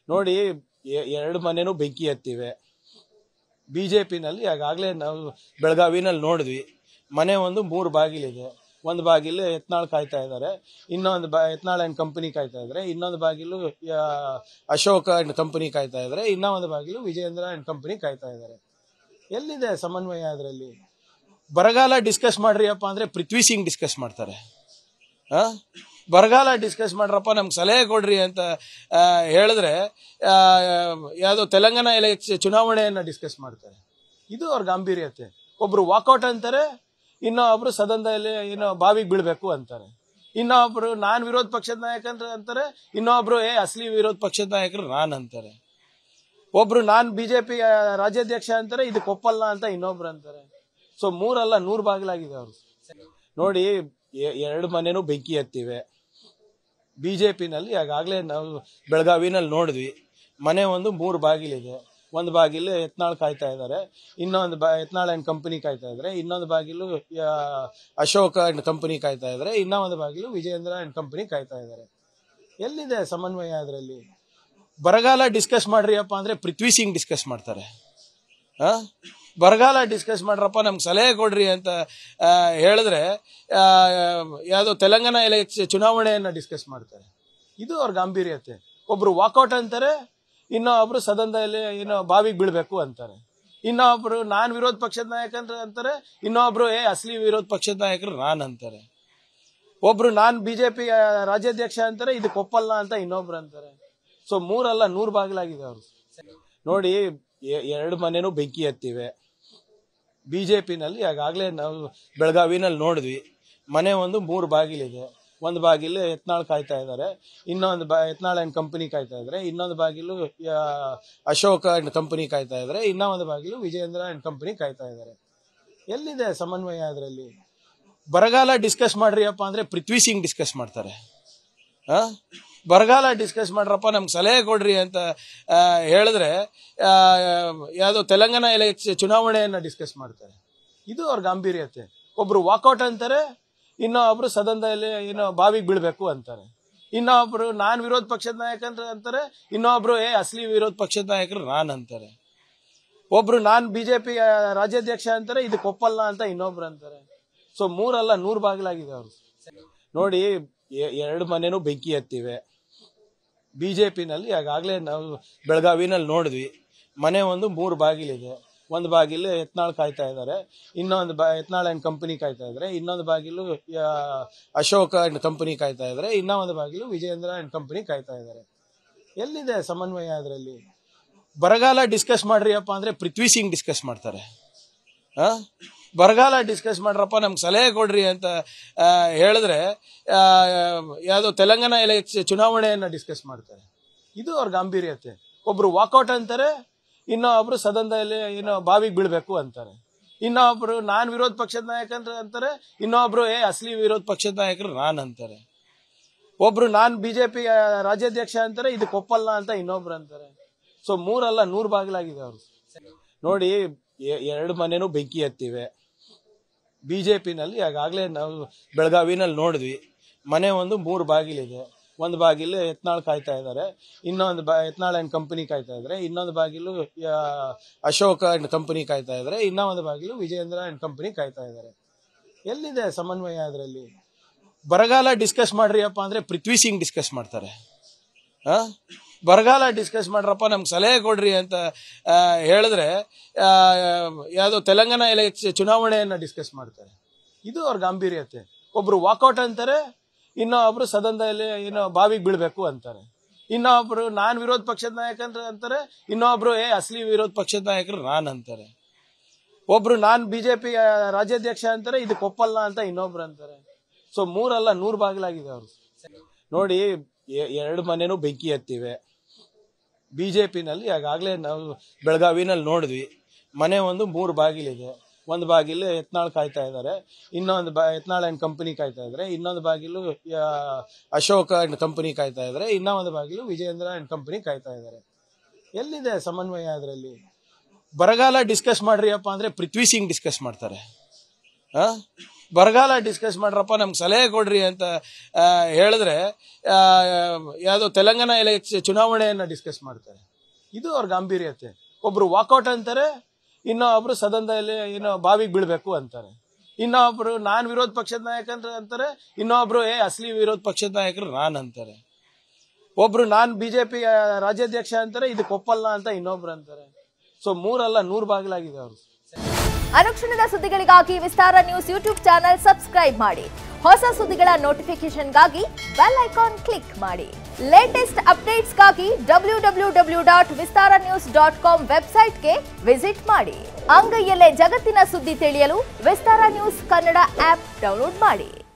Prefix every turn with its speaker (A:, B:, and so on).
A: ನೋಡಿ ಎ- ಎರಡು ಮನೆನೂ ಬೆಂಕಿ ಹತ್ತಿವೆ ಬಿಜೆಪಿನಲ್ಲಿ ಈಗಾಗಲೇ ನಾವು ಬೆಳಗಾವಿನಲ್ಲಿ ನೋಡಿದ್ವಿ ಮನೆ ಒಂದು ಮೂರು ಬಾಗಿಲಿದೆ ಒಂದು ಬಾಗಿಲು ಯತ್ನಾಳ್ ಕಾಯ್ತಾ ಇದ್ದಾರೆ ಇನ್ನೊಂದು ಬಾ ಯತ್ನಾಳ್ ಅಂಡ್ ಕಂಪನಿ ಕಾಯ್ತಾ ಇದ್ದಾರೆ ಇನ್ನೊಂದು ಬಾಗಿಲು ಆ, ಅಶೋಕ ಅಂಡ್ ಕಂಪನಿ ಕಾಯ್ತಾ ಇದ್ದಾರೆ ಇನ್ನೂ ಒಂದು ಬಾಗಿಲು ವಿಜೇಂದ್ರ ಅಂಡ್ ಕಂಪನಿ ಕಾಯ್ತಾ ಇದ್ದಾರೆ ಎಲ್ಲಿದೆ ಸಮನ್ವಯ ಅದರಲ್ಲಿ ಬರಗಾಲ ಡಿಸ್ಕಸ್ ಮಾಡ್ರಿಯಪ್ಪ ಅಂದ್ರೆ ಪೃಥ್ವಿ ಸಿಂಗ್ ಡಿಸ್ಕಸ್ ಮಾಡ್ತಾರೆ ಆ? ಬರಗಾಲ ಡಿಸ್ಕಸ್ ಮಾಡ್ರಪ್ಪ ನಮ್ಗೆ ಸಲಹೆ ಕೊಡ್ರಿ ಅಂತ ಆ, ಹೇಳಿದ್ರೆ ಆ, ಯಾವ್ದೋ ತೆಲಂಗಾಣ ಎಲೆಕ್ಷ ಚುನಾವಣೆಯನ್ನ ಡಿಸ್ಕಸ್ ಮಾಡ್ತಾರೆ ಇದು ಅವ್ರ ಗಾಂಭೀರ್ಯತೆ ಒಬ್ರು ವಾಕೌಟ್ ಅಂತಾರೆ ಇನ್ನೊಬ್ರು ಸದನದಲ್ಲಿ ಏನೋ ಬಾವಿಗೆ ಬೀಳ್ಬೇಕು ಅಂತಾರೆ ಇನ್ನೊಬ್ರು ನಾನ್ ವಿರೋಧ ಪಕ್ಷದ ನಾಯಕ ಅಂತ ಅಂತಾರೆ ಇನ್ನೊಬ್ರು ಏ ಅಸಲಿ ವಿರೋಧ ಪಕ್ಷದ ನಾಯಕರು ನಾನ್ ಅಂತಾರೆ ಒಬ್ರು ನಾನ್ ಬಿಜೆಪಿ ರಾಜ್ಯಾಧ್ಯಕ್ಷ ಅಂತಾರೆ ಇದಕ್ಕೆ ಒಪ್ಪಲ್ಲ ಅಂತ ಇನ್ನೊಬ್ರು ಅಂತಾರೆ ಸೊ ಮೂರಲ್ಲ ನೂರ್ ಬಾಗಿಲಾಗಿದೆ ಅವರು ನೋಡಿ ಎ- ಎರಡು ಮನೆನೂ ಬೆಂಕಿ ಹತ್ತಿವೆ ಬಿಜೆಪಿನಲ್ಲಿ ಈಗಾಗಲೇ ನಾವು ಬೆಳಗಾವಿನಲ್ಲಿ ನೋಡಿದ್ವಿ ಮನೆ ಒಂದು ಮೂರು ಬಾಗಿಲಿದೆ ಒಂದು ಬಾಗಿಲು ಯತ್ನಾಳ್ ಕಾಯ್ತಾ ಇದ್ದಾರೆ ಇನ್ನೊಂದು ಬಾ ಯತ್ನಾಳ್ ಅಂಡ್ ಕಂಪನಿ ಕಾಯ್ತಾ ಇದ್ದಾರೆ ಇನ್ನೊಂದು ಬಾಗಿಲು ಆ, ಅಶೋಕ ಅಂಡ್ ಕಂಪನಿ ಕಾಯ್ತಾ ಇದ್ದಾರೆ ಇನ್ನೂ ಒಂದು ಬಾಗಿಲು ವಿಜೇಂದ್ರ ಅಂಡ್ ಕಂಪನಿ ಕಾಯ್ತಾ ಇದ್ದಾರೆ ಎಲ್ಲಿದೆ ಸಮನ್ವಯ ಅದರಲ್ಲಿ ಬರಗಾಲ ಡಿಸ್ಕಸ್ ಮಾಡ್ರಿಯಪ್ಪ ಅಂದ್ರೆ ಪೃಥ್ವಿ ಸಿಂಗ್ ಡಿಸ್ಕಸ್ ಮಾಡ್ತಾರೆ ಆ? ಬರಗಾಲ ಡಿಸ್ಕಸ್ ಮಾಡ್ರಪ್ಪ ನಮ್ಗೆ ಸಲಹೆ ಕೊಡ್ರಿ ಅಂತ ಆ, ಹೇಳಿದ್ರೆ ಆ, ಯಾವ್ದೋ ತೆಲಂಗಾಣ ಎಲೆಕ್ಷ ಚುನಾವಣೆಯನ್ನ ಡಿಸ್ಕಸ್ ಮಾಡ್ತಾರೆ ಇದು ಅವ್ರ ಗಾಂಭೀರ್ಯತೆ ಒಬ್ರು ವಾಕೌಟ್ ಅಂತಾರೆ ಇನ್ನೊಬ್ರು ಸದನದಲ್ಲಿ ಏನೋ ಬಾವಿಗೆ ಬೀಳ್ಬೇಕು ಅಂತಾರೆ ಇನ್ನೊಬ್ರು ನಾನ್ ವಿರೋಧ ಪಕ್ಷದ ನಾಯಕ ಅಂತ ಅಂತಾರೆ ಇನ್ನೊಬ್ರು ಏ ಅಸಲಿ ವಿರೋಧ ಪಕ್ಷದ ನಾಯಕರು ನಾನ್ ಅಂತಾರೆ ಒಬ್ರು ನಾನ್ ಬಿಜೆಪಿ ರಾಜ್ಯಾಧ್ಯಕ್ಷ ಅಂತಾರೆ ಇದಕ್ಕೆ ಒಪ್ಪಲ್ಲ ಅಂತ ಇನ್ನೊಬ್ರು ಅಂತಾರೆ ಸೊ ಮೂರಲ್ಲ ನೂರ್ ಬಾಗಿಲಾಗಿದೆ ಅವರು ನೋಡಿ ಎ- ಎರಡು ಮನೆನೂ ಬೆಂಕಿ ಹತ್ತಿವೆ ಬಿಜೆಪಿನಲ್ಲಿ ಈಗಾಗಲೇ ನಾವು ಬೆಳಗಾವಿನಲ್ಲಿ ನೋಡಿದ್ವಿ ಮನೆ ಒಂದು ಮೂರು ಬಾಗಿಲಿದೆ ಒಂದು ಬಾಗಿಲು ಯತ್ನಾಳ್ ಕಾಯ್ತಾ ಇದ್ದಾರೆ ಇನ್ನೊಂದು ಬಾ ಯತ್ನಾಳ್ ಅಂಡ್ ಕಂಪನಿ ಕಾಯ್ತಾ ಇದ್ದಾರೆ ಇನ್ನೊಂದು ಬಾಗಿಲು ಆ, ಅಶೋಕ ಅಂಡ್ ಕಂಪನಿ ಕಾಯ್ತಾ ಇದ್ದಾರೆ ಇನ್ನೂ ಒಂದು ಬಾಗಿಲು ವಿಜೇಂದ್ರ ಅಂಡ್ ಕಂಪನಿ ಕಾಯ್ತಾ ಇದ್ದಾರೆ ಎಲ್ಲಿದೆ ಸಮನ್ವಯ ಅದರಲ್ಲಿ ಬರಗಾಲ ಡಿಸ್ಕಸ್ ಮಾಡ್ರಿಯಪ್ಪ ಅಂದ್ರೆ ಪೃಥ್ವಿ ಸಿಂಗ್ ಡಿಸ್ಕಸ್ ಮಾಡ್ತಾರೆ ಆ? ಬರಗಾಲ ಡಿಸ್ಕಸ್ ಮಾಡ್ರಪ್ಪ ನಮ್ಗೆ ಸಲಹೆ ಕೊಡ್ರಿ ಅಂತ ಆ, ಹೇಳಿದ್ರೆ ಆ, ಯಾವ್ದೋ ತೆಲಂಗಾಣ ಎಲೆಕ್ಷ ಚುನಾವಣೆಯನ್ನ ಡಿಸ್ಕಸ್ ಮಾಡ್ತಾರೆ ಇದು ಅವ್ರ ಗಾಂಭೀರ್ಯತೆ ಒಬ್ರು ವಾಕೌಟ್ ಅಂತಾರೆ ಇನ್ನೊಬ್ರು ಸದನದಲ್ಲಿ ಏನೋ ಬಾವಿಗೆ ಬೀಳ್ಬೇಕು ಅಂತಾರೆ ಇನ್ನೊಬ್ರು ನಾನ್ ವಿರೋಧ ಪಕ್ಷದ ನಾಯಕ ಅಂತ ಅಂತಾರೆ ಇನ್ನೊಬ್ರು ಏ ಅಸಲಿ ವಿರೋಧ ಪಕ್ಷದ ನಾಯಕರು ನಾನ್ ಅಂತಾರೆ ಒಬ್ರು ನಾನ್ ಬಿಜೆಪಿ ರಾಜ್ಯಾಧ್ಯಕ್ಷ ಅಂತಾರೆ ಇದಕ್ಕೆ ಒಪ್ಪಲ್ಲ ಅಂತ ಇನ್ನೊಬ್ರು ಅಂತಾರೆ ಸೊ ಮೂರಲ್ಲ ನೂರ್ ಬಾಗಿಲಾಗಿದೆ ಅವರು ನೋಡಿ ಎ- ಎರಡು ಮನೆನೂ ಬೆಂಕಿ ಹತ್ತಿವೆ ಬಿಜೆಪಿನಲ್ಲಿ ಈಗಾಗಲೇ ನಾವು ಬೆಳಗಾವಿನಲ್ಲಿ ನೋಡಿದ್ವಿ ಮನೆ ಒಂದು ಮೂರು ಬಾಗಿಲಿದೆ ಒಂದು ಬಾಗಿಲು ಯತ್ನಾಳ್ ಕಾಯ್ತಾ ಇದ್ದಾರೆ ಇನ್ನೊಂದು ಬಾ ಯತ್ನಾಳ್ ಅಂಡ್ ಕಂಪನಿ ಕಾಯ್ತಾ ಇದ್ದಾರೆ ಇನ್ನೊಂದು ಬಾಗಿಲು ಆ, ಅಶೋಕ ಅಂಡ್ ಕಂಪನಿ ಕಾಯ್ತಾ ಇದ್ದಾರೆ ಇನ್ನೂ ಒಂದು ಬಾಗಿಲು ವಿಜೇಂದ್ರ ಅಂಡ್ ಕಂಪನಿ ಕಾಯ್ತಾ ಇದ್ದಾರೆ ಎಲ್ಲಿದೆ ಸಮನ್ವಯ ಅದರಲ್ಲಿ ಬರಗಾಲ ಡಿಸ್ಕಸ್ ಮಾಡ್ರಿಯಪ್ಪ ಅಂದ್ರೆ ಪೃಥ್ವಿ ಸಿಂಗ್ ಡಿಸ್ಕಸ್ ಮಾಡ್ತಾರೆ ಆ? ಬರಗಾಲ ಡಿಸ್ಕಸ್ ಮಾಡ್ರಪ್ಪ ನಮ್ಗೆ ಸಲಹೆ ಕೊಡ್ರಿ ಅಂತ ಆ, ಹೇಳಿದ್ರೆ ಆ, ಯಾವ್ದೋ ತೆಲಂಗಾಣ ಎಲೆಕ್ಷ ಚುನಾವಣೆಯನ್ನ ಡಿಸ್ಕಸ್ ಮಾಡ್ತಾರೆ ಇದು ಅವ್ರ ಗಾಂಭೀರ್ಯತೆ ಒಬ್ರು ವಾಕೌಟ್ ಅಂತಾರೆ ಇನ್ನೊಬ್ರು ಸದನದಲ್ಲಿ ಏನೋ ಬಾವಿಗೆ ಬೀಳ್ಬೇಕು ಅಂತಾರೆ ಇನ್ನೊಬ್ರು ನಾನ್ ವಿರೋಧ ಪಕ್ಷದ ನಾಯಕ ಅಂತ ಅಂತಾರೆ ಇನ್ನೊಬ್ರು ಏ ಅಸಲಿ ವಿರೋಧ ಪಕ್ಷದ ನಾಯಕರು ನಾನ್ ಅಂತಾರೆ ಒಬ್ರು ನಾನ್ ಬಿಜೆಪಿ ರಾಜ್ಯಾಧ್ಯಕ್ಷ ಅಂತಾರೆ ಇದಕ್ಕೆ ಒಪ್ಪಲ್ಲ ಅಂತ ಇನ್ನೊಬ್ರು ಅಂತಾರೆ ಸೊ ಮೂರಲ್ಲ ನೂರ್ ಬಾಗಿಲಾಗಿದೆ ಅವರು ನೋಡಿ ಎ- ಎರಡು ಮನೆನೂ ಬೆಂಕಿ ಹತ್ತಿವೆ ಬಿಜೆಪಿನಲ್ಲಿ ಈಗಾಗಲೇ ನಾವು ಬೆಳಗಾವಿನಲ್ಲಿ ನೋಡಿದ್ವಿ ಮನೆ ಒಂದು ಮೂರು ಬಾಗಿಲಿದೆ ಒಂದು ಬಾಗಿಲು ಯತ್ನಾಳ್ ಕಾಯ್ತಾ ಇದ್ದಾರೆ ಇನ್ನೊಂದು ಬಾ ಯತ್ನಾಳ್ ಅಂಡ್ ಕಂಪನಿ ಕಾಯ್ತಾ ಇದ್ದಾರೆ ಇನ್ನೊಂದು ಬಾಗಿಲು ಆ, ಅಶೋಕ ಅಂಡ್ ಕಂಪನಿ ಕಾಯ್ತಾ ಇದ್ದಾರೆ ಇನ್ನೂ ಒಂದು ಬಾಗಿಲು ವಿಜೇಂದ್ರ ಅಂಡ್ ಕಂಪನಿ ಕಾಯ್ತಾ ಇದ್ದಾರೆ ಎಲ್ಲಿದೆ ಸಮನ್ವಯ ಅದರಲ್ಲಿ ಬರಗಾಲ ಡಿಸ್ಕಸ್ ಮಾಡ್ರಿಯಪ್ಪ ಅಂದ್ರೆ ಪೃಥ್ವಿ ಸಿಂಗ್ ಡಿಸ್ಕಸ್ ಮಾಡ್ತಾರೆ ಆ? ಬರಗಾಲ ಡಿಸ್ಕಸ್ ಮಾಡ್ರಪ್ಪ ನಮ್ಗೆ ಸಲಹೆ ಕೊಡ್ರಿ ಅಂತ ಆ, ಹೇಳಿದ್ರೆ ಆ, ಯಾವ್ದೋ ತೆಲಂಗಾಣ ಎಲೆಕ್ಷ ಚುನಾವಣೆಯನ್ನ ಡಿಸ್ಕಸ್ ಮಾಡ್ತಾರೆ ಇದು ಅವ್ರ ಗಾಂಭೀರ್ಯತೆ ಒಬ್ರು ವಾಕೌಟ್ ಅಂತಾರೆ ಇನ್ನೊಬ್ರು ಸದನದಲ್ಲಿ ಏನೋ ಬಾವಿಗೆ ಬೀಳ್ಬೇಕು ಅಂತಾರೆ ಇನ್ನೊಬ್ರು ನಾನ್ ವಿರೋಧ ಪಕ್ಷದ ನಾಯಕ ಅಂತ ಅಂತಾರೆ ಇನ್ನೊಬ್ರು ಏ ಅಸಲಿ ವಿರೋಧ ಪಕ್ಷದ ನಾಯಕರು ನಾನ್ ಅಂತಾರೆ ಒಬ್ರು ನಾನ್ ಬಿಜೆಪಿ ರಾಜ್ಯಾಧ್ಯಕ್ಷ ಅಂತಾರೆ ಇದಕ್ಕೆ ಒಪ್ಪಲ್ಲ ಅಂತ ಇನ್ನೊಬ್ರು ಅಂತಾರೆ ಸೊ ಮೂರಲ್ಲ ನೂರ್ ಬಾಗಿಲಾಗಿದೆ ಅವರು ನೋಡಿ ಎ- ಎರಡು ಮನೆನೂ ಬೆಂಕಿ ಹತ್ತಿವೆ ಬಿಜೆಪಿನಲ್ಲಿ ಈಗಾಗಲೇ ನಾವು ಬೆಳಗಾವಿನಲ್ಲಿ ನೋಡಿದ್ವಿ ಮನೆ ಒಂದು ಮೂರು ಬಾಗಿಲಿದೆ ಒಂದು ಬಾಗಿಲು ಯತ್ನಾಳ್ ಕಾಯ್ತಾ ಇದ್ದಾರೆ ಇನ್ನೊಂದು ಬಾ ಯತ್ನಾಳ್ ಅಂಡ್ ಕಂಪನಿ ಕಾಯ್ತಾ ಇದ್ದಾರೆ ಇನ್ನೊಂದು ಬಾಗಿಲು ಆ, ಅಶೋಕ ಅಂಡ್ ಕಂಪನಿ ಕಾಯ್ತಾ ಇದ್ದಾರೆ ಇನ್ನೂ ಒಂದು ಬಾಗಿಲು ವಿಜೇಂದ್ರ ಅಂಡ್ ಕಂಪನಿ ಕಾಯ್ತಾ ಇದ್ದಾರೆ ಎಲ್ಲಿದೆ ಸಮನ್ವಯ ಅದರಲ್ಲಿ ಬರಗಾಲ ಡಿಸ್ಕಸ್ ಮಾಡ್ರಿಯಪ್ಪ ಅಂದ್ರೆ ಪೃಥ್ವಿ ಸಿಂಗ್ ಡಿಸ್ಕಸ್ ಮಾಡ್ತಾರೆ ಆ? ಬರಗಾಲ ಡಿಸ್ಕಸ್ ಮಾಡ್ರಪ್ಪ ನಮ್ಗೆ ಸಲಹೆ ಕೊಡ್ರಿ ಅಂತ ಆ, ಹೇಳಿದ್ರೆ ಆ, ಯಾವ್ದೋ ತೆಲಂಗಾಣ ಎಲೆಕ್ಷನ್ ಚುನಾವಣೆಯನ್ನ ಡಿಸ್ಕಸ್ ಮಾಡ್ತಾರೆ ಇದು ಅವ್ರ ಗಾಂಭೀರ್ಯತೆ ಒಬ್ರು ವಾಕೌಟ್ ಅಂತಾರೆ ಇನ್ನೊಬ್ರು ಸದನದಲ್ಲಿ ಏನೋ ಬಾವಿಗೆ ಬೀಳ್ಬೇಕು ಅಂತಾರೆ ಇನ್ನೊಬ್ರು ನಾನ್ ವಿರೋಧ ಪಕ್ಷದ ನಾಯಕ ಅಂತ ಅಂತಾರೆ ಇನ್ನೊಬ್ರು ಏ ಅಸಲಿ ವಿರೋಧ ಪಕ್ಷದ ನಾಯಕರು ನಾನ್ ಅಂತಾರೆ ಒಬ್ರು ನಾನ್ ಬಿಜೆಪಿ ರಾಜ್ಯಾಧ್ಯಕ್ಷ ಅಂತಾರೆ ಇದು ಕೊಪ್ಪಲ್ಲ ಅಂತ ಇನ್ನೊಬ್ರು ಅಂತಾರೆ ಸೊ ಮೂರಲ್ಲ ನೂರ್ ಬಾಗಿಲಾಗಿದೆ ಅವ್ರು
B: ಅನುಕ್ಷಣದ ಸುದ್ದಿಗಳಿಗಾಗಿ Vistara news YouTube channel subscribe ಮಾಡಿ ಹೊಸ ಸುದ್ದಿಗಳ ನೋಟಿಫಿಕೇಶನ್ಗಾಗಿ ಬೆಲ್ ಐಕಾನ್ ಕ್ಲಿಕ್ ಮಾಡಿ ಲೇಟೆಸ್ಟ್ ಅಪ್ಡೇಟ್ಸ್ಗಾಗಿ W W W dot Vistara news dot com ವೆಬ್ಸೈಟ್ಗೆ ವಿಸಿಟ್ ಮಾಡಿ ಅಂಗೈಯಲ್ಲೇ ಜಗತ್ತಿನ ಸುದ್ದಿ ತಿಳಿಯಲು Vistara news Kannada app download ಮಾಡಿ